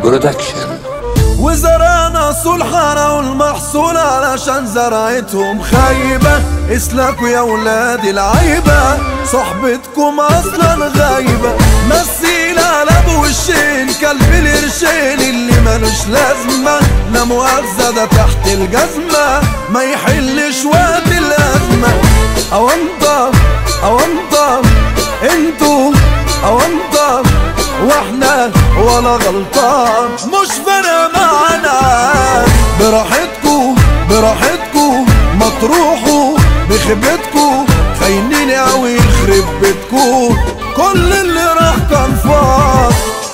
برودكشن وزرعنا صلحنا والمحصول علشان زرعتهم خايبة اسلكوا يا ولاد العيبة صحبتكم اصلا غايبة مثيل على ابو وشين كلب القرشين اللي ملوش لازمة لا مؤاخذة ده تحت الجزمة ما يحلش وقت الازمة اوانطة اوانطة انتوا اوانطة واحنا ولا غلطان مش فارقة معانا براحتكو براحتكو ما تروحوا بخيبتكو خاينين اوي يخرب بيتكو كل اللي راح كان فاض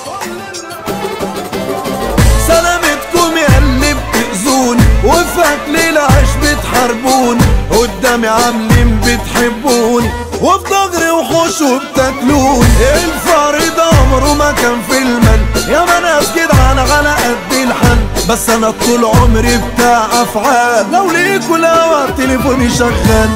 سلامتكم يا اللي بتأذوني وفي اكل العيش بتحاربوني قدامي عاملين بتحبوني وفي ظهري وحوش وبتاكلوني الفار ده عمره ما كان في المن يا ما ناس جدعان على قد الحن بس انا طول عمري بتاع افعال لو ليكوا لو تليفوني شغال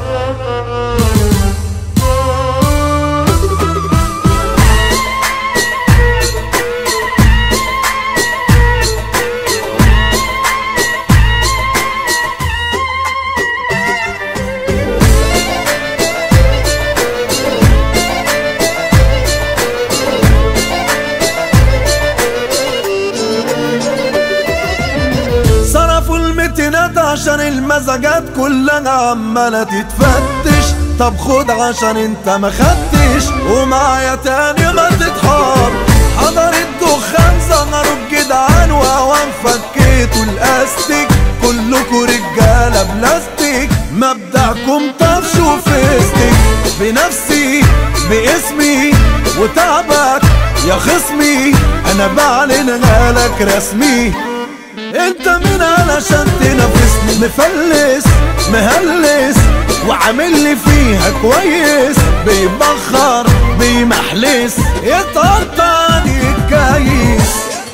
صرفوا المتينات عشان المزاجات كلها عمالة تتفتش طب خد عشان انت ما خدتش ومعايا تاني ما تتحار حضر الدخان زغروا الجدعان وهوان فكيتوا الاستيك كلكوا رجالة بلاستيك مبدأكم طفش وفيستك بنفسي باسمي وتعبك يا خصمي انا بعلنها لك رسمي انت مين علشان تنافسني مفلس مهلس وعامل لي فيها كويس بيبخر بيمحلس يتقطع الكيس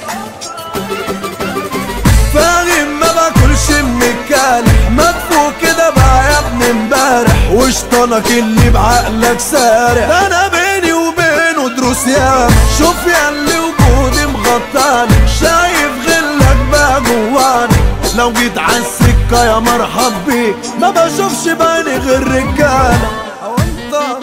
فاهم ما باكلش من الكالح مدفوع كده بقى يا ابن امبارح وشطانك اللي بعقلك سارح ده انا بيني وبينه دروس ياما شوف يا اللي وجودي مغطاني شايف غلك بقى جواني لو جيت عالسكة يا مرحب بيك ما بشوفش بعيني غير رجالة أونطة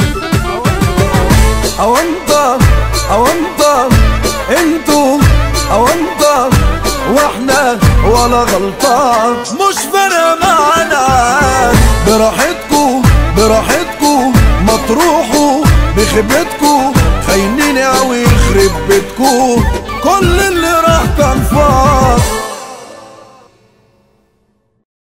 أونطة أونطة انتوا أونطة واحنا ولا غلطان مش فارقة معانا براحتكو براحتكو ما تروحوا بخيبتكو خاينين اوي يخرب بيتكو كل